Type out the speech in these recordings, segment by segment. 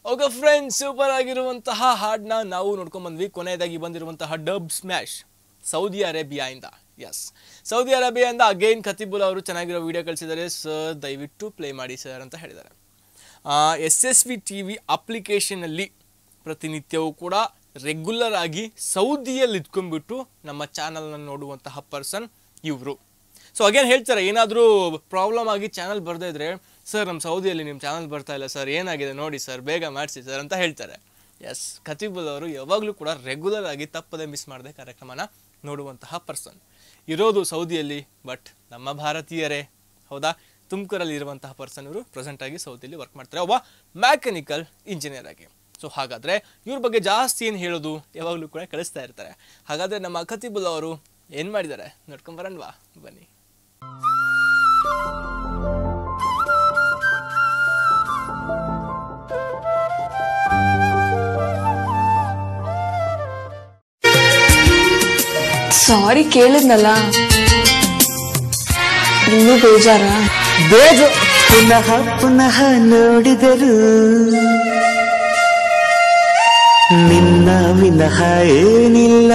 okay friends super ಆಗಿರುವಂತಹ ಹಾಡನ್ನ ನಾವು ನೋಡ್ಕೊಂಡ್ ಬಂದ್ವಿ ಕೊನೆಯದಾಗಿ ಬಂದಿರುವಂತಹ ಡಬ್ ಸ್ಮ್ಯಾಶ್ ಸೌದಿ ಅರೇಬಿಯಾಯಿಂದ ಎಸ್ ಸೌದಿ ಅರೇಬಿಯಾದಿಂದ ಅಗೈನ್ ಖತೀಬುಲ್ ಅವರು ಚೆನ್ನಾಗಿರೋ ವಿಡಿಯೋ ಕಳಿಸಿದ್ದಾರೆ ಸರ್ ದಯವಿಟ್ಟು ಪ್ಲೇ ಮಾಡಿ ಸರ್ ಅಂತ ಹೇಳಿದ್ದಾರೆ S S V T V ಅಪ್ಲಿಕೇಶನಲ್ಲಿ ಪ್ರತಿನಿತ್ಯವೂ ಕೂಡ ರೆಗ್ಯುಲರ್ ಆಗಿ ಸೌದಿಯಲ್ಲಿ ಇದ್ಕೊಂಡ್ಬಿಟ್ಟು ನಮ್ಮ ಚಾನಲ್ನ ನೋಡುವಂತಹ ಪರ್ಸನ್ ಇವರು ಸೊ ಅಗೇನ್ ಹೇಳ್ತಾರೆ ಏನಾದರೂ ಪ್ರಾಬ್ಲಮ್ ಆಗಿ ಚಾನಲ್ ಬರ್ದೇ ಇದ್ರೆ ಸರ್ ನಮ್ಮ ಸೌದಿಯಲ್ಲಿ ನಿಮ್ಮ ಚಾನಲ್ ಬರ್ತಾ ಇಲ್ಲ ಸರ್ ಏನಾಗಿದೆ ನೋಡಿ ಸರ್ ಬೇಗ ಮಾಡಿಸಿ ಸರ್ ಅಂತ ಹೇಳ್ತಾರೆ ಎಸ್ ಖತೀಬುಲ್ ಅವರು ಯಾವಾಗಲೂ ಕೂಡ ರೆಗ್ಯುಲರ್ ಆಗಿ ತಪ್ಪದೆ ಮಿಸ್ ಮಾಡದೆ ಕಾರ್ಯಕ್ರಮನ ನೋಡುವಂತಹ ಪರ್ಸನ್ ಇರೋದು ಸೌದಿಯಲ್ಲಿ ಬಟ್ ನಮ್ಮ ಭಾರತೀಯರೇ ಹೌದಾ ತುಮಕೂರಲ್ಲಿ ಇರುವಂತಹ ಪರ್ಸನ್ ಇವರು ಪ್ರೆಸೆಂಟ್ ಆಗಿ ಸೌದಿಯಲ್ಲಿ ವರ್ಕ್ ಮಾಡ್ತಾರೆ ಒಬ್ಬ ಮ್ಯಾಕನಿಕಲ್ ಇಂಜಿನಿಯರ್ ಆಗಿ ಸೊ ಹಾಗಾದ್ರೆ ಇವ್ರ ಬಗ್ಗೆ ಜಾಸ್ತಿ ಏನು ಹೇಳೋದು ಯಾವಾಗಲೂ ಕೂಡ ಕಳಿಸ್ತಾ ಇರ್ತಾರೆ ಹಾಗಾದ್ರೆ ನಮ್ಮ ಖತೀಬುಲ್ ಅವರು ಏನು ಮಾಡಿದ್ದಾರೆ ನೋಡ್ಕೊಂಡ್ ಬರೋಣವಾ ಬನ್ನಿ ಸಾರಿ ಕೇಳಿದ್ನಲ್ಲ ಇನ್ನೂ ಬೇಜಾರ ಬೇಜ ಪುನಃ ಪುನಃ ನೋಡಿದರು ನಿನ್ನ ವಿನಃ ಏನಿಲ್ಲ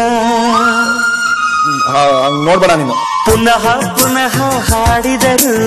ನೋಡ್ಬೇಡ ನೀನು ಪುನಃ ಪುನಃ ಹಾಡಿದರು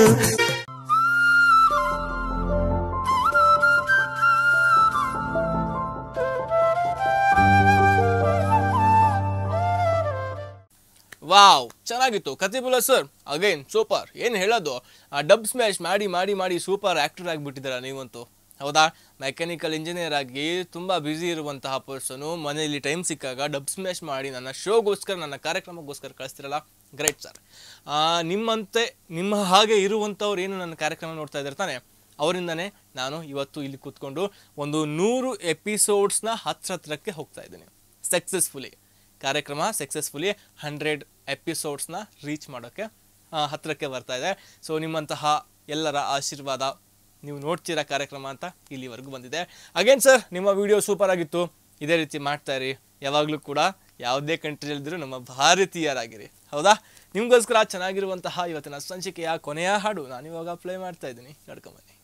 ವಾವ್ ಚೆನ್ನಾಗಿತ್ತು ಖತೀಬುಲ್ಲಾ ಸರ್ ಅಗೈನ್ ಸೂಪರ್ ಏನು ಹೇಳೋದು ಆ ಡಬ್ ಸ್ಮ್ಯಾಶ್ ಮಾಡಿ ಮಾಡಿ ಮಾಡಿ ಸೂಪರ್ ಆ್ಯಕ್ಟರ್ ಆಗಿಬಿಟ್ಟಿದ್ದೀರಾ ನೀವಂತೂ ಹೌದಾ ಮೆಕ್ಯಾನಿಕಲ್ ಇಂಜಿನಿಯರ್ ಆಗಿ ತುಂಬ ಬ್ಯುಸಿ ಇರುವಂತಹ ಪರ್ಸನು ಮನೆಯಲ್ಲಿ ಟೈಮ್ ಸಿಕ್ಕಾಗ ಡಬ್ ಸ್ಮ್ಯಾಶ್ ಮಾಡಿ ನನ್ನ ಶೋಗೋಸ್ಕರ ನನ್ನ ಕಾರ್ಯಕ್ರಮಕ್ಕೋಸ್ಕರ ಕಳಿಸ್ತಿರಲ್ಲ ಗ್ರೇಟ್ ಸರ್ ನಿಮ್ಮಂತೆ ನಿಮ್ಮ ಹಾಗೆ ಇರುವಂಥವ್ರು ಏನು ನನ್ನ ಕಾರ್ಯಕ್ರಮ ನೋಡ್ತಾ ಇದ್ದಾರೆ ತಾನೆ ಅವರಿಂದನೇ ನಾನು ಇವತ್ತು ಇಲ್ಲಿ ಕೂತ್ಕೊಂಡು ಒಂದು ನೂರು ಎಪಿಸೋಡ್ಸ್ನ ಹತ್ರ ಹತ್ರಕ್ಕೆ ಹೋಗ್ತಾ ಇದ್ದೀನಿ ಸಕ್ಸಸ್ಫುಲಿ ಕಾರ್ಯಕ್ರಮ ಸಕ್ಸಸ್ಫುಲಿ ಹಂಡ್ರೆಡ್ ಎಪಿಸೋಡ್ಸ್ನ ರೀಚ್ ಮಾಡೋಕ್ಕೆ ಆ, ಹತ್ರಕ್ಕೆ ಬರ್ತಾ ಇದೆ ಸೊ ನಿಮ್ಮಂತಹ ಎಲ್ಲರ ಆಶೀರ್ವಾದ ನೀವು ನೋಡ್ತೀರಾ ಕಾರ್ಯಕ್ರಮ ಅಂತ ಇಲ್ಲಿವರೆಗೂ ಬಂದಿದೆ ಅಗೇನ್ ಸರ್ ನಿಮ್ಮ ವಿಡಿಯೋ ಸೂಪರ್ ಆಗಿತ್ತು ಇದೇ ರೀತಿ ಮಾಡ್ತಾ ಇರಿ ಯಾವಾಗಲೂ ಕೂಡ ಯಾವುದೇ ಕಂಟ್ರಿಯಲ್ಲಿದ್ದರೂ ನಮ್ಮ ಭಾರತೀಯರಾಗಿರಿ ಹೌದಾ ನಿಮಗೋಸ್ಕರ ಚೆನ್ನಾಗಿರುವಂತಹ ಇವತ್ತಿನ ಸಂಚಿಕೆಯ ಕೊನೆಯ ಹಾಡು ನಾನು ಇವಾಗ ಪ್ಲೇ ಮಾಡ್ತಾ ಇದ್ದೀನಿ ನೋಡ್ಕೊಂಬನ್ನಿ